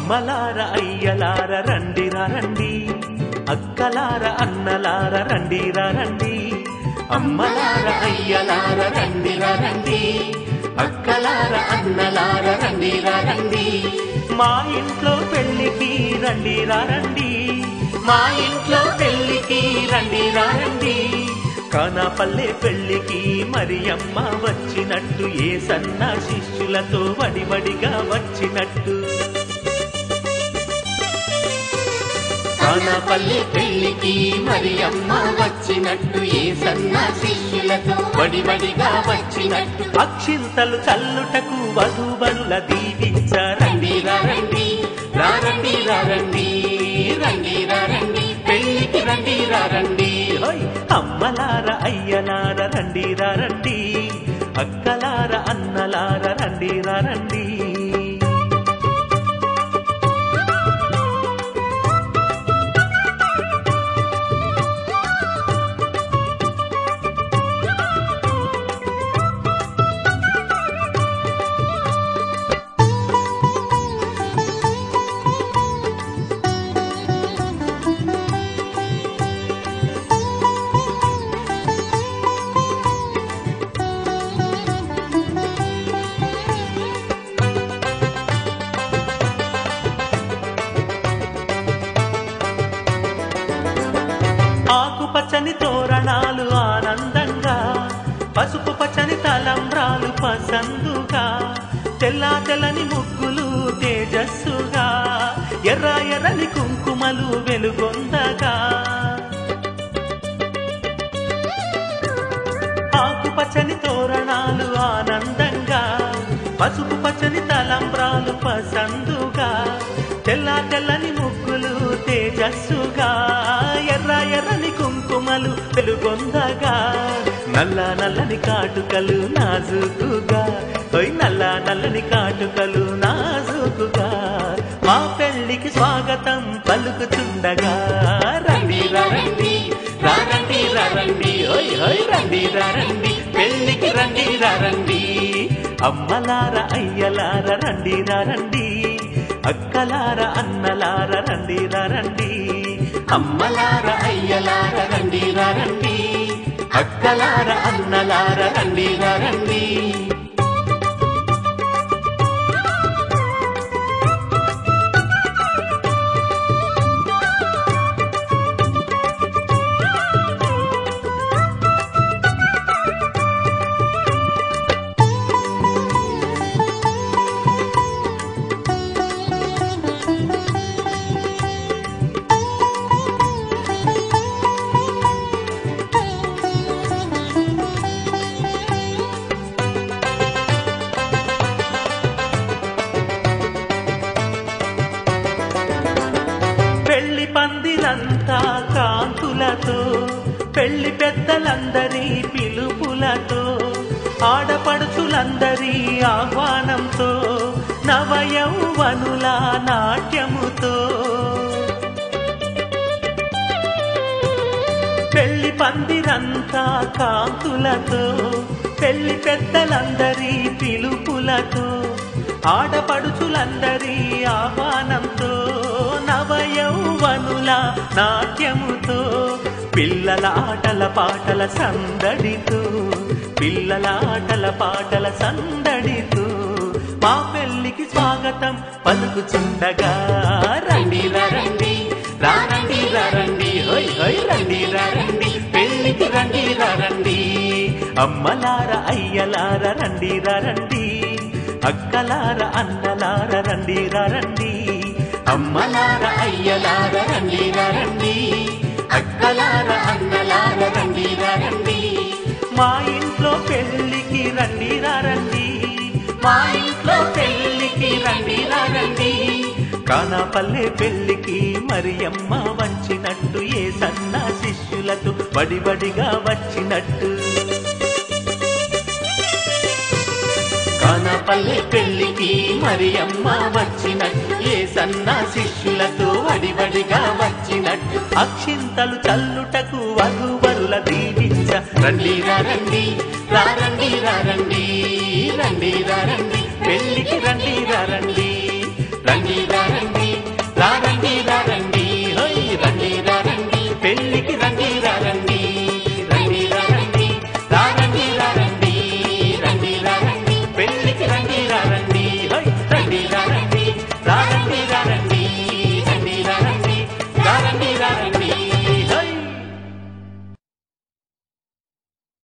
అమ్మలార అయ్యలార రండిరా రండి అక్కలార అన్నలార రండిరా రండి అమ్మలార అయ్యలార రండిరా రండి అక్కలార అన్నలార రండిరా రండి మా ఇంట్లో పెళ్లికి రండిరా రండి మా ఇంట్లో పెళ్లికి రండిరా రండి కానాపల్లె పెళ్లికి మరి అమ్మ వచ్చినట్టు ఏ సన్న శిష్యులతో వడివడిగా వచ్చినట్టు కానాపల్లె పెళ్లికి మరి అమ్మ వచ్చినట్టు ఏ సన్న శిష్యులతో వడివడిగా వచ్చినట్టు అక్షింతలు చల్లుటకు వధువరుల దీవించారండి రండి రారండి రారండి రండి రారండి పెళ్లికి రండి రారండి హోయ్ అమ్మలార అయ్యలార రండి రండి అక్కలార అన్నలార రండి రండి ఆకుపచ్చని తోరణాలు ఆనందంగా పసుపు పచ్చని తలంబ్రాలు పసందుగా తెల్లా తెల్లని ముగ్గులు తేజస్సుగా ఎర్ర ఎర్రని కుంకుమలు వెలుగొందగా ఆకుపచ్చని తోరణాలు ఆనందంగా పసుపు పచ్చని తలంబ్రాలు పసందుగా తెల్ల తెల్లని ముగ్గులు తేజస్సుగా ఎర్ర ఎర్రని కుంకుమలు వెలుగొందగా నల్ల నల్లని కాటుకలు నాజుకుగా ఓయ్ నల్ల నల్లని కాటుకలు నాజుకుగా మా పెళ్లికి స్వాగతం పలుకుతుండగా రండి రండి రండి రండి ఓయ్ ఓయ్ రండి రండి పెళ్లికి రండి రండి అమ్మలార అయ్యలార రండి రండి అక్కలార అన్నలార రండి రండి అమ్మలార అయ్యలార రండి రండి అక్కలార అన్నలార రండి రండి పెళ్లి పందిరంతా కాంతులతో పెళ్లి పెద్దలందరి పిలుపులతో ఆడపడుచులందరి ఆహ్వానంతో నవయౌవనుల నాట్యముతో పెళ్లి పందిరంతా కాంతులతో పెళ్లి పెద్దలందరి పిలుపులతో ఆడపడుచులందరి ఆహ్వానంతో నవయౌవనుల నాట్యముతో పిల్లల ఆటల పాటల సందడితో పిల్లల ఆటల పాటల సందడితో మా పెళ్లికి స్వాగతం పలుకుచుండగా రండి రండి రండి రండి హోయ్ హోయ్ రండి రండి పెళ్లికి రండి రండి అమ్మలార అయ్యలార రండి రండి అక్కలార అన్నలార రండి రండి అమ్మలార అయ్యలార రండి రండి అక్కలార అన్నలార రండి రండి మా ఇంట్లో పెళ్లికి రండి రండి మా ఇంట్లో పెళ్లికి రండి రండి కానాపల్లె పెళ్లికి మరియమ్మ వచ్చినట్టు ఏ సన్న శిష్యులతో బడిబడిగా వచ్చినట్టు కానాపల్లె పెళ్లికి మరియమ్మ వచ్చినట్టు ఏ సన్న శిష్యులతో వడివడిగా వచ్చినట్టు అక్షింతలు చల్లుటకు వధువరుల దీవించ రండి రండి రారండి రారండి రండి రండి